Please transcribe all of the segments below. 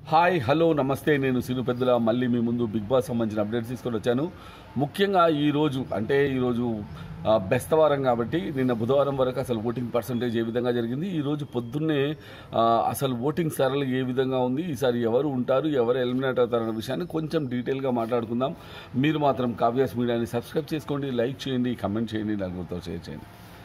hi hello నమస్తే నేను సిను పెద్దల మళ్ళీ మీ ముందు బిగ్ బాస్ సంబంధించిన అప్డేట్స్ తీసుకొని వచ్చాను ముఖ్యంగా ఈరోజు అంటే ఈరోజు ఆ, బెస్తవారం కాబట్టి నిన్న బుధవారం వరకు అసలు ఓటింగ్ పర్సంటేజ్ ఏ విధంగా జరిగింది ఈరోజు పొద్దున్నే ఆ, అసలు ఓటింగ్ సరళి ఏ విధంగా ఉంది ఈసారి ఎవరు ఉంటారు ఎవరు ఎలిమినేట్ అవుతారన్న విషయాన్ని కొంచెం డీటెయిల్గా మాట్లాడుకుందాం మీరు మాత్రం కావ్యాస్ మీడియాని సబ్స్క్రైబ్ చేసుకోండి లైక్ చేయండి కమెంట్ చేయండి నలుగురితో షేర్ చేయండి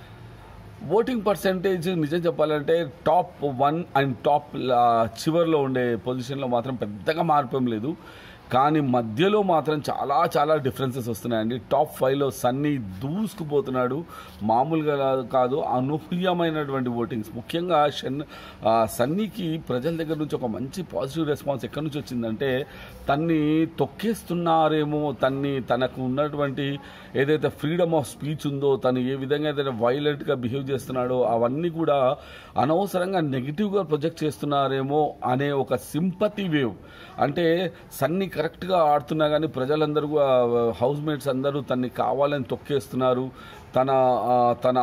ఓటింగ్ పర్సంటేజ్ నిజం చెప్పాలంటే టాప్ వన్ అండ్ టాప్ చివర్లో ఉండే పొజిషన్లో మాత్రం పెద్దగా మార్పు ఏం లేదు కానీ మధ్యలో మాత్రం చాలా చాలా డిఫరెన్సెస్ వస్తున్నాయండి టాప్ ఫైవ్లో సన్నీ దూసుకుపోతున్నాడు మామూలుగా కాదు అనూహ్యమైనటువంటి ఓటింగ్స్ ముఖ్యంగా షన్ ఆ, సన్నీకి ప్రజల దగ్గర నుంచి ఒక మంచి పాజిటివ్ రెస్పాన్స్ ఎక్కడి నుంచి వచ్చిందంటే తన్ని తొక్కేస్తున్నారేమో తన్ని తనకు ఉన్నటువంటి ఏదైతే ఫ్రీడమ్ ఆఫ్ స్పీచ్ ఉందో తను ఏ విధంగా ఏదైతే వైలెంట్గా బిహేవ్ చేస్తున్నాడో అవన్నీ కూడా అనవసరంగా నెగిటివ్గా ప్రొజెక్ట్ చేస్తున్నారేమో అనే ఒక సింపతి వేవ్ అంటే సన్ని కరెక్ట్గా ఆడుతున్నా కానీ ప్రజలందరూ హౌస్ మేట్స్ అందరూ తన్ని కావాలని తొక్కేస్తున్నారు తన ఆ, తన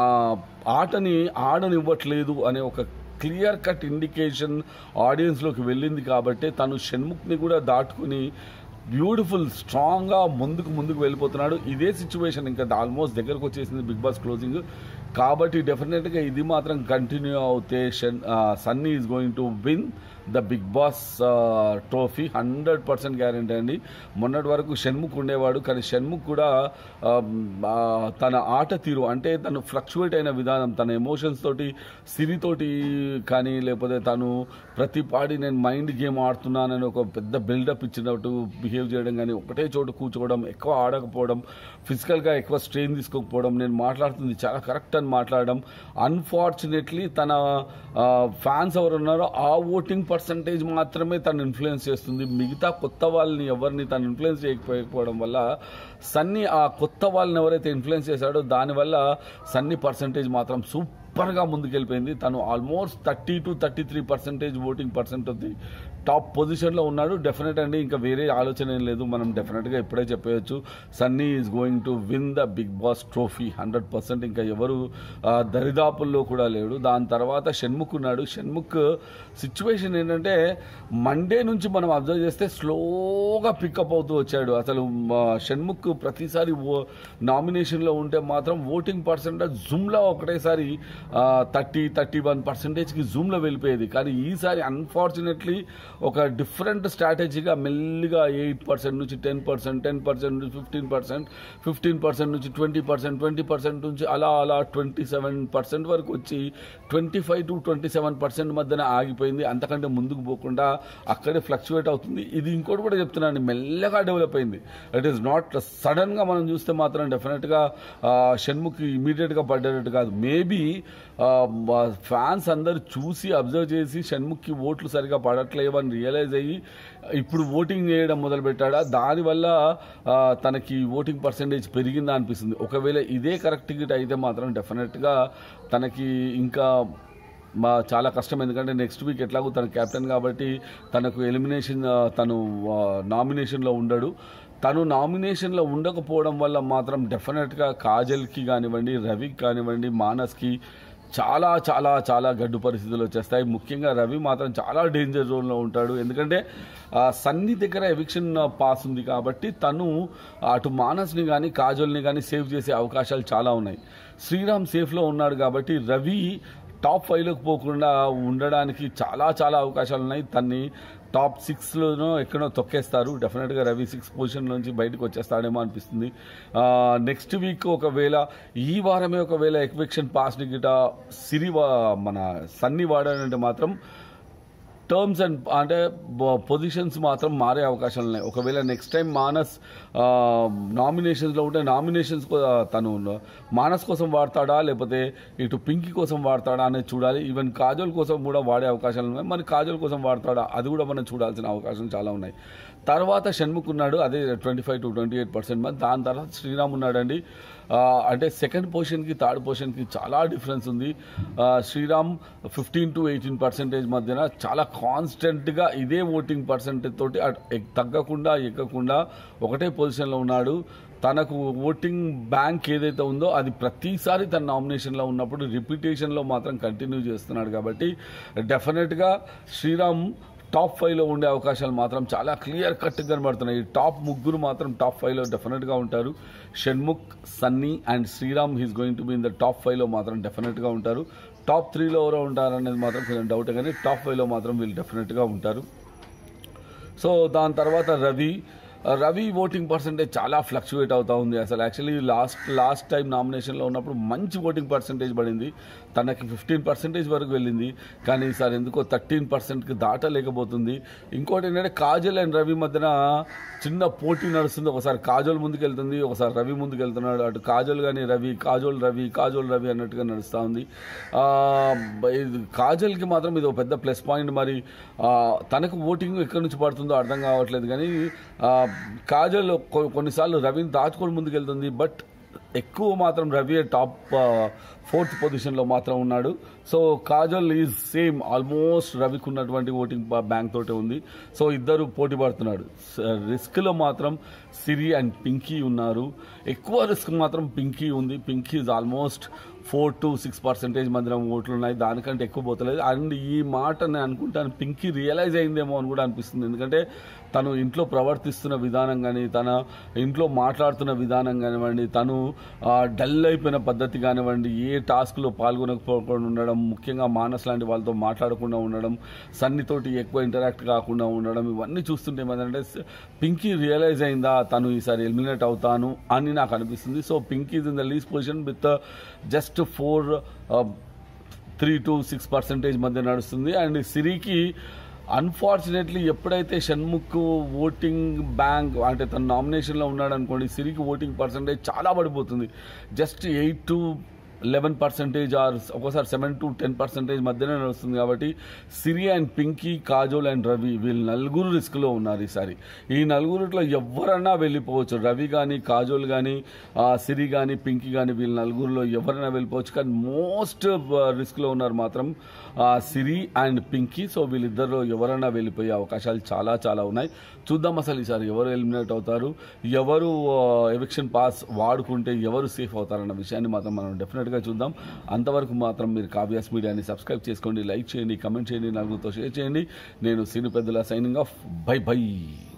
ఆటని ఆడనివ్వట్లేదు అనే ఒక క్లియర్ కట్ ఇండికేషన్ ఆడియన్స్లోకి వెళ్ళింది కాబట్టి తను షణ్ముఖ్ని కూడా దాటుకుని బ్యూటిఫుల్ స్ట్రాంగ్గా ముందుకు ముందుకు వెళ్ళిపోతున్నాడు ఇదే సిచ్యువేషన్ ఇంకా ఆల్మోస్ట్ దగ్గరకు వచ్చేసింది బిగ్ బాస్ క్లోజింగ్ కాబట్టి డెఫినెట్గా ఇది మాత్రం కంటిన్యూ అవుతే షన్ Sunny is going to win the Bigg Boss trophy hundred percent guarantee అండి మొన్నటి వరకు షణ్ముఖ్ ఉండేవాడు కానీ షణ్ముఖ్ కూడా ఆ, ఆ, తన ఆట తీరు అంటే తను ఫ్లక్చువేట్ అయిన విధానం తన ఎమోషన్స్ తోటి సిరితోటి కానీ లేకపోతే తను ప్రతి పాడి నేను మైండ్ గేమ్ ఆడుతున్నానని ఒక పెద్ద బిల్డప్ ఇచ్చినట్టు బిహేవ్ చేయడం కానీ ఒకటే చోటు కూర్చోవడం ఎక్కువ ఆడకపోవడం ఫిజికల్గా ఎక్కువ స్ట్రెయిన్ తీసుకోకపోవడం నేను మాట్లాడుతుంది చాలా కరెక్ట్ అని మాట్లాడడం అన్ఫార్చునేట్లీ తన ఫ్యాన్స్ ఎవరు ఉన్నారో ఆ ఓటింగ్ పర్సంటేజ్ మాత్రమే తను ఇన్ఫ్లుయెన్స్ చేస్తుంది మిగతా కొత్త వాళ్ళని ఎవరిని తను ఇన్ఫ్లుయెన్స్ చేయకపోవడం వల్ల సన్నీ ఆ కొత్త వాళ్ళని ఎవరైతే ఇన్ఫ్లుయెన్స్ చేశాడో దానివల్ల సన్నీ పర్సంటేజ్ మాత్రం సూపర్గా ముందుకెళ్ళిపోయింది తను almost thirty two thirty three percentage voting percent ఉంది టాప్ పొజిషన్లో ఉన్నాడు డెఫినెట్ అండి ఇంకా వేరే ఆలోచన ఏం లేదు మనం డెఫినెట్గా ఇప్పుడే చెప్పేయచ్చు Sunny is going to win the Bigg Boss trophy hundred percent ఇంకా ఎవరు ఆ, దరిదాపుల్లో కూడా లేడు దాని తర్వాత షణ్ముఖ్ ఉన్నాడు షణ్ముఖ్ సిచ్యువేషన్ ఏంటంటే మండే నుంచి మనం అబ్జర్వ్ చేస్తే స్లోగా పికప్ అవుతూ వచ్చాడు అసలు మా షణ్ముఖ్ ప్రతిసారి ఓ నామినేషన్లో ఉంటే మాత్రం ఓటింగ్ పర్సెంటేజ్ జూమ్లో ఒకటేసారి థర్టీ థర్టీ వన్ పర్సెంటేజ్కి జూమ్లో వెళ్ళిపోయేది కానీ ఈసారి అన్ఫార్చునేట్లీ ఒక డిఫరెంట్ స్ట్రాటజీగా మెల్లిగా ఎయిట్ పర్సెంట్ నుంచి టెన్ పర్సెంట్ టెన్ పర్సెంట్ నుంచి ఫిఫ్టీన్ పర్సెంట్ ఫిఫ్టీన్ పర్సెంట్ నుంచి ట్వంటీ పర్సెంట్ ట్వంటీ పర్సెంట్ నుంచి అలా అలా ట్వంటీ సెవెన్ పర్సెంట్ వరకు వచ్చి twenty five to twenty seven percent మధ్యన ఆగిపోయింది అంతకంటే ముందుకు పోకుండా అక్కడే ఫ్లక్చువేట్ అవుతుంది ఇది ఇంకోటి కూడా చెప్తున్నాను మెల్లగా డెవలప్ అయింది ఇట్ ఈస్ నాట్ సడన్గా మనం చూస్తే మాత్రం డెఫినెట్గా షణ్ముఖ్ ఇమీడియట్గా పడ్డట్టు కాదు మేబీ ఫ్యాన్స్ అందరు చూసి అబ్జర్వ్ చేసి షణ్ముఖ్కి ఓట్లు సరిగా పడట్లేవు అని రియలైజ్ అయ్యి ఇప్పుడు ఓటింగ్ చేయడం మొదలుపెట్టాడా దానివల్ల ఆ, తనకి ఓటింగ్ పర్సంటేజ్ పెరిగిందా అనిపిస్తుంది ఒకవేళ ఇదే కరెక్ట్ టికెట్ అయితే మాత్రం డెఫినెట్గా తనకి ఇంకా మా చాలా కష్టం ఎందుకంటే నెక్స్ట్ వీక్ ఎట్లాగో తన కెప్టెన్ కాబట్టి తనకు ఎలిమినేషన్ ఆ, తను నామినేషన్లో ఉండడు తను నామినేషన్లో ఉండకపోవడం వల్ల మాత్రం డెఫినెట్గా కాజల్కి కానివ్వండి రవికి కానివ్వండి మానస్కి చాలా చాలా చాలా గడ్డు పరిస్థితులు వచ్చేస్తాయి ముఖ్యంగా రవి మాత్రం చాలా డేంజర్ జోన్లో ఉంటాడు ఎందుకంటే ఆ, సన్ని దగ్గర ఎవిక్షన్ పాస్ ఉంది కాబట్టి తను అటు మానస్ని కానీ కాజల్ని కానీ సేవ్ చేసే అవకాశాలు చాలా ఉన్నాయి శ్రీరామ్ సేఫ్లో ఉన్నాడు కాబట్టి రవి టాప్ ఫైవ్లోకి పోకుండా ఉండడానికి చాలా చాలా అవకాశాలు ఉన్నాయి తన్ని టాప్ సిక్స్లోనో ఎక్కడో తొక్కేస్తారు డెఫినెట్గా రవి సిక్స్ పొజిషన్ నుంచి బయటకు వచ్చేస్తాడేమో అనిపిస్తుంది నెక్స్ట్ వీక్ ఒకవేళ ఈ వారమే ఒకవేళ ఎక్విక్షన్ పాస్ గిట సిరి వా- మన సన్ని వాడాడంటే మాత్రం టర్మ్స్ అండ్ అంటే పొజిషన్స్ మాత్రం మారే అవకాశాలు ఉన్నాయి ఒకవేళ నెక్స్ట్ టైం మానస్ నామినేషన్స్లో ఉంటే నామినేషన్స్ తను మానస్ కోసం వాడతాడా లేకపోతే ఇటు పింకీ కోసం వాడతాడా అనేది చూడాలి ఈవెన్ కాజల్ కోసం కూడా వాడే అవకాశాలు ఉన్నాయి మరి కాజల్ కోసం వాడతాడా అది కూడా మనం చూడాల్సిన అవకాశం చాలా ఉన్నాయి తర్వాత షణ్ముఖ్ ఉన్నాడు అదే twenty five to twenty eight percent మంది దాని తర్వాత శ్రీరామ్ ఉన్నాడండి ఆ, అంటే సెకండ్ పొజిషన్కి థర్డ్ పొజిషన్కి చాలా డిఫరెన్స్ ఉంది ఆ, Sriram fifteen to eighteen percentage మధ్యన చాలా కాన్స్టెంట్గా ఇదే ఓటింగ్ పర్సెంటేజ్ తోటి అట్- ఎక్- తగ్గకుండా ఎక్కకుండా ఒకటే పొజిషన్లో ఉన్నాడు తనకు ఓటింగ్ బ్యాంక్ ఏదైతే ఉందో అది ప్రతిసారి తన నామినేషన్లో ఉన్నప్పుడు రిపిటేషన్లో మాత్రం కంటిన్యూ చేస్తున్నాడు కాబట్టి డెఫినెట్గా శ్రీరామ్ టాప్ ఫైవ్లో ఉండే అవకాశాలు మాత్రం చాలా క్లియర్ కట్ కనబడుతున్నాయి ఈ టాప్ ముగ్గురు మాత్రం టాప్ ఫైవ్లో డెఫినెట్గా ఉంటారు Shanmukh Sunny and Sriram he's going to be in the top ఫైవ్లో మాత్రం డెఫినెట్గా ఉంటారు టాప్ త్రీలో ఎవరో ఉంటారు అనేది మాత్రం కొంచెం డౌట్ కానీ టాప్ ఫైవ్లో మాత్రం వీళ్ళు డెఫినెట్గా ఉంటారు సో దాని తర్వాత రవి రవి ఓటింగ్ పర్సంటేజ్ చాలా ఫ్లక్చువేట్ అవుతా ఉంది అసలు యాక్చువల్లీ లాస్ట్ లాస్ట్ టైం నామినేషన్లో ఉన్నప్పుడు మంచి ఓటింగ్ పర్సంటేజ్ పడింది తనకి ఫిఫ్టీన్ పర్సెంటేజ్ వరకు వెళ్ళింది కానీ ఈసారి ఎందుకో థర్టీన్ పర్సెంట్కి దాటలేకపోతుంది ఇంకోటి ఏంటంటే కాజల్ అండ్ రవి మధ్యన చిన్న పోటీ నడుస్తుంది ఒకసారి కాజల్ ముందుకెళ్తుంది ఒకసారి రవి ముందుకెళ్తున్నాడు అటు కాజల్ కానీ రవి కాజోల్ రవి కాజోల్ రవి అన్నట్టుగా నడుస్తూ ఉంది ఆ, ఇది కాజల్కి మాత్రం ఇది ఒక పెద్ద ప్లస్ పాయింట్ మరి ఆ, తనకు ఓటింగ్ ఎక్కడి నుంచి పడుతుందో అర్థం కావట్లేదు కానీ ఆ, కాజల్ కొ- కొన్నిసార్లు రవిని దాచుకొని ముందుకెళ్తుంది బట్ ఎక్కువ మాత్రం రవి టాప్ ఫోర్త్ పొజిషన్లో మాత్రం ఉన్నాడు so Kajal is same almost రవికి ఉన్నటువంటి ఓటింగ్ బ్యాంక్ తోటే ఉంది సో ఇద్దరు పోటీ పడుతున్నాడు రిస్క్లో మాత్రం సిరి అండ్ పింకీ ఉన్నారు ఎక్కువ రిస్క్ మాత్రం పింకీ ఉంది Pinky is almost four to six percentage మధ్య ఓట్లు ఉన్నాయి దానికంటే ఎక్కువ పోతలేదు అండ్ ఈ మాట నేను అనుకుంటాను పింకీ రియలైజ్ అయిందేమో అని కూడా అనిపిస్తుంది ఎందుకంటే తను ఇంట్లో ప్రవర్తిస్తున్న విధానం కానీ తన ఇంట్లో మాట్లాడుతున్న విధానం కానివ్వండి తను ఆ, డల్ అయిపోయిన పద్ధతి కానివ్వండి ఏ టాస్క్లో పాల్గొనకపోకుండా ఉండడం ముఖ్యంగా మానస్ లాంటి వాళ్ళతో మాట్లాడకుండా ఉండడం సన్నితోటి ఎక్కువ ఇంటరాక్ట్ కాకుండా ఉండడం ఇవన్నీ చూస్తుంటే ఏమంటే పింకీ రియలైజ్ అయిందా తను ఈసారి ఎలిమినేట్ అవుతాను అని నాకు అనిపిస్తుంది so Pinky is in the least position with just four three to six percentage మధ్య నడుస్తుంది అండ్ సిరికి అన్ఫార్చునేట్లీ ఎప్పుడైతే షణ్ముఖ్ ఓటింగ్ బ్యాంక్ అంటే తన నామినేషన్లో ఉన్నాడు అనుకోండి సిరికి ఓటింగ్ పర్సంటేజ్ చాలా పడిపోతుంది just eight to eleven percentage or ఒక్కోసారి సెవెన్ టు టెన్ పర్సెంటేజ్ మధ్యనే నడుస్తుంది కాబట్టి సిరి అండ్ పింకీ కాజోల్ అండ్ రవి వీళ్ళు నలుగురు రిస్క్లో ఉన్నారు ఈసారి ఈ నలుగురిలో ఎవరన్నా వెళ్ళిపోవచ్చు రవి కానీ కాజోల్ కానీ సిరి కానీ పింకీ కానీ వీళ్ళ నలుగురిలో ఎవరైనా వెళ్ళిపోవచ్చు కానీ మోస్ట్ రిస్క్లో ఉన్నారు మాత్రం ఆ, సిరి అండ్ పింకీ సో వీళ్ళిద్దరిలో ఎవరైనా వెళ్ళిపోయే అవకాశాలు చాలా చాలా ఉన్నాయి చూద్దాం అసలు ఈసారి ఎవరు ఎలిమినేట్ అవుతారు ఎవరు ఎవిక్షన్ పాస్ వాడుకుంటే ఎవరు సేఫ్ అవుతారన్న విషయాన్ని మాత్రం మనం డెఫినెట్గా చూద్దాం అంతవరకు మాత్రం మీరు కావ్యాస్ మీడియాని సబ్స్క్రైబ్ చేసుకోండి లైక్ చేయండి కమెంట్ చేయండి నలుగురితో షేర్ చేయండి నేను సీను పెద్దల సైనింగ్ ఆఫ్ బై బై